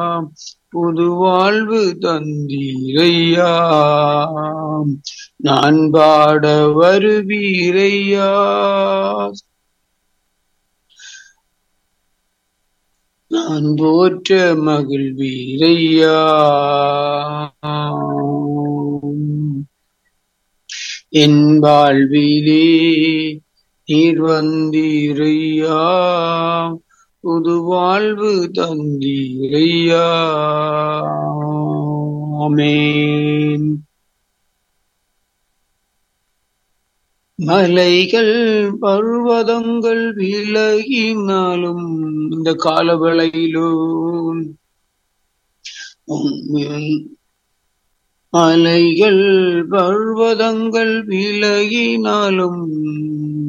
புது வாழ்வு தந்தீரையா நான் பாட வருவீரையா நான் போற்ற மகிழ்வீரையா என் வாழ்விலே நீர் வந்தீரையா புது வாழ்வு தந்தீரையா ஆமென் மலைகள் பர்வதங்கள் விலகினாலும் இந்த காலவேளையிலும் மலைகள் பர்வதங்கள் விலகினாலும்